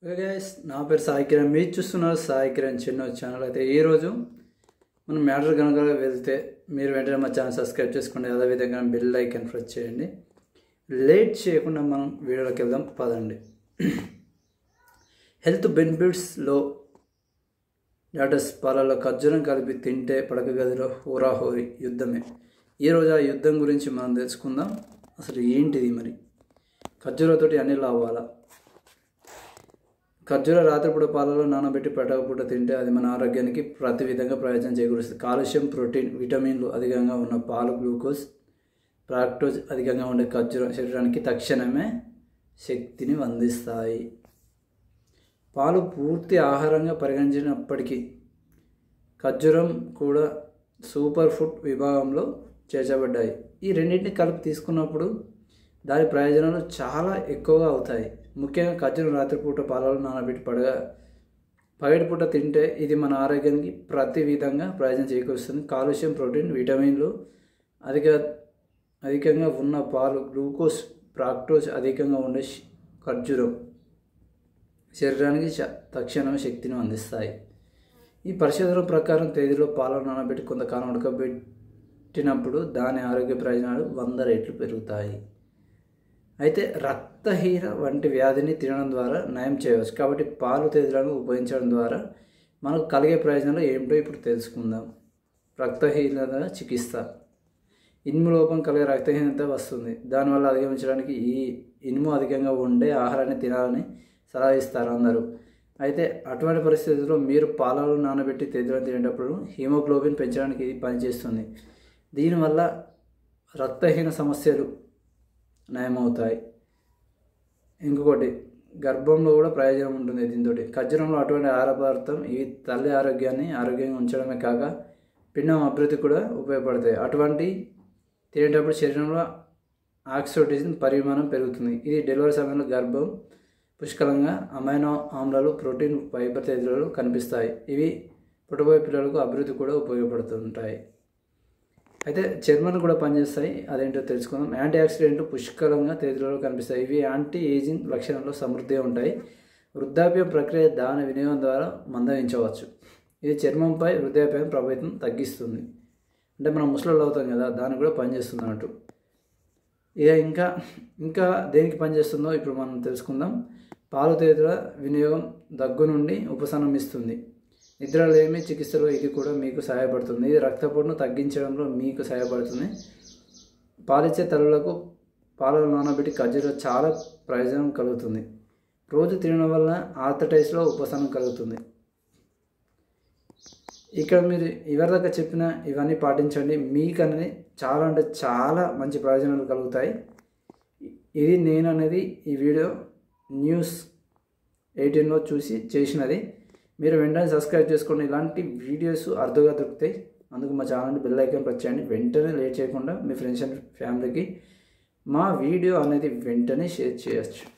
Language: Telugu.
ఓకే గైస్ నా పేరు సాయి కిరణ్ మీరు చూస్తున్నారు సాయి కిరణ్ చిన్న ఛానల్ అయితే ఈరోజు మనం మ్యాటర్ కనుక వెళ్తే మీరు వెంటనే మా ఛానల్ సబ్స్క్రైబ్ చేసుకోండి అదేవిధంగా బెల్ ఐకాన్ ప్రెస్ చేయండి లేట్ చేయకుండా మనం వీడియోలోకి వెళ్దాం పదండి హెల్త్ బెనిఫిట్స్లో డాటర్స్ పాలలో ఖర్జూరం కలిపి తింటే పడక గదిలో హోరాహోరి యుద్ధమే ఈరోజు ఆ యుద్ధం గురించి మనం తెలుసుకుందాం అసలు ఏంటిది మరి ఖర్జూరతోటి అన్ని లాభాలా ఖర్జూర రాత్రిపూట పాలలో నానబెట్టి పటకపూట తింటే అది మన ఆరోగ్యానికి ప్రతి విధంగా ప్రయోజనం చేకూరుస్తుంది కాల్షియం ప్రోటీన్ విటమిన్లు అధికంగా ఉన్న పాలు గ్లూకోజ్ ప్రాక్టోజ్ అధికంగా ఉండే ఖర్జూరం శరీరానికి తక్షణమే శక్తిని అందిస్తాయి పాలు పూర్తి ఆహారంగా పరిగణించినప్పటికీ ఖర్జూరం కూడా సూపర్ ఫుడ్ విభాగంలో చేర్చబడ్డాయి ఈ రెండింటిని కలిపి తీసుకున్నప్పుడు దాని ప్రయోజనాలు చాలా ఎక్కువగా అవుతాయి ముఖ్యంగా ఖర్జూరం రాత్రిపూట పాలలో నానబెట్టి పడగా పగటిపూట తింటే ఇది మన ఆరోగ్యానికి ప్రతి విధంగా ప్రయోజనం చేకూరుస్తుంది కాల్షియం ప్రోటీన్ విటమిన్లు అధిక అధికంగా ఉన్న పాలు గ్లూకోజ్ ప్రాక్టోజ్ అధికంగా ఉండే ఖర్జూరం శరీరానికి తక్షణమే శక్తిని అందిస్తాయి ఈ పరిశోధన ప్రకారం తేదీలో పాలను నానబెట్టి కొంతకాలం ఉడకబెట్టినప్పుడు దాని ఆరోగ్య ప్రయోజనాలు వంద రెట్లు పెరుగుతాయి అయితే రక్తహీన వంటి వ్యాధిని తినడం ద్వారా నయం చేయవచ్చు కాబట్టి పాలు తేదీలను ఉపయోగించడం ద్వారా మనకు కలిగే ప్రయోజనాలు ఏమిటో ఇప్పుడు తెలుసుకుందాం రక్తహీనత చికిత్స ఇనుము లోపం కలిగే రక్తహీనత వస్తుంది దానివల్ల అధిగమించడానికి ఈ ఇనుము అధికంగా ఉండే ఆహారాన్ని తినాలని సలహా ఇస్తారు అందరూ అయితే అటువంటి పరిస్థితుల్లో మీరు పాలలో నానబెట్టి తేదీలను తినేటప్పుడు హీమోగ్లోబిన్ పెంచడానికి ఇది పనిచేస్తుంది దీనివల్ల రక్తహీన సమస్యలు నయమవుతాయి ఇంకొకటి గర్భంలో కూడా ప్రయోజనం ఉంటుంది దీంతో ఖర్జూరంలో అటువంటి ఆహార పదార్థం ఇవి తల్లి ఆరోగ్యాన్ని ఆరోగ్యంగా ఉంచడమే కాక పిండం అభివృద్ధి కూడా ఉపయోగపడతాయి అటువంటి తినేటప్పుడు శరీరంలో ఆక్సిడోటిజన్ పరిమాణం పెరుగుతుంది ఇది డెలివరీ సమయంలో గర్భం పుష్కలంగా అమైనో ఆమ్లాలు ప్రోటీన్ ఫైబర్ తేదీలలో కనిపిస్తాయి ఇవి పుట్టబోయే పిల్లలకు అభివృద్ధి కూడా ఉపయోగపడుతుంటాయి అయితే చర్మాలు కూడా పనిచేస్తాయి అదేంటో తెలుసుకుందాం యాంటీ ఆక్సిడెంట్లు పుష్కలంగా తేదీలలో కనిపిస్తాయి ఇవి యాంటీ ఏజింగ్ లక్షణంలో సమృద్ధిగా ఉంటాయి వృద్ధాప్య ప్రక్రియ దాని వినియోగం ద్వారా మందగించవచ్చు ఇది చర్మంపై వృద్ధాప్యం ప్రభావితం తగ్గిస్తుంది అంటే మనం ముసలు అవుతాం కదా దానికి కూడా పనిచేస్తుంది అన్నట్టు ఇక ఇంకా ఇంకా దేనికి పనిచేస్తుందో ఇప్పుడు మనం తెలుసుకుందాం పాలు తేదీల వినియోగం దగ్గు నుండి ఉపశమనమిస్తుంది నిద్రలేమి చికిత్సలో ఇది కూడా మీకు సహాయపడుతుంది ఇది రక్తపోటును తగ్గించడంలో మీకు సహాయపడుతుంది పాలిచ్చే తల్లులకు పాలలో నానబెట్టి ఖర్జూర చాలా ప్రయోజనం కలుగుతుంది రోజు తినడం వల్ల ఆర్థటైస్లో ఉపశమనం కలుగుతుంది ఇక్కడ మీరు ఎవరిదాకా చెప్పిన ఇవన్నీ పాటించండి మీకు అనేది చాలా అంటే చాలా మంచి ప్రయోజనాలు కలుగుతాయి ఇది నేను అనేది ఈ వీడియో న్యూస్ ఎయిటీన్లో చూసి చేసినది మీరు వెంటనే సబ్స్క్రైబ్ చేసుకోండి ఇలాంటి వీడియోస్ అర్థంగా దొరుకుతాయి అందుకు మా ఛానల్ని బెల్ ఐకాన్ ప్రెస్ చేయండి వెంటనే లేట్ చేయకుండా మీ ఫ్రెండ్స్ అండ్ ఫ్యామిలీకి మా వీడియో అనేది వెంటనే షేర్ చేయొచ్చు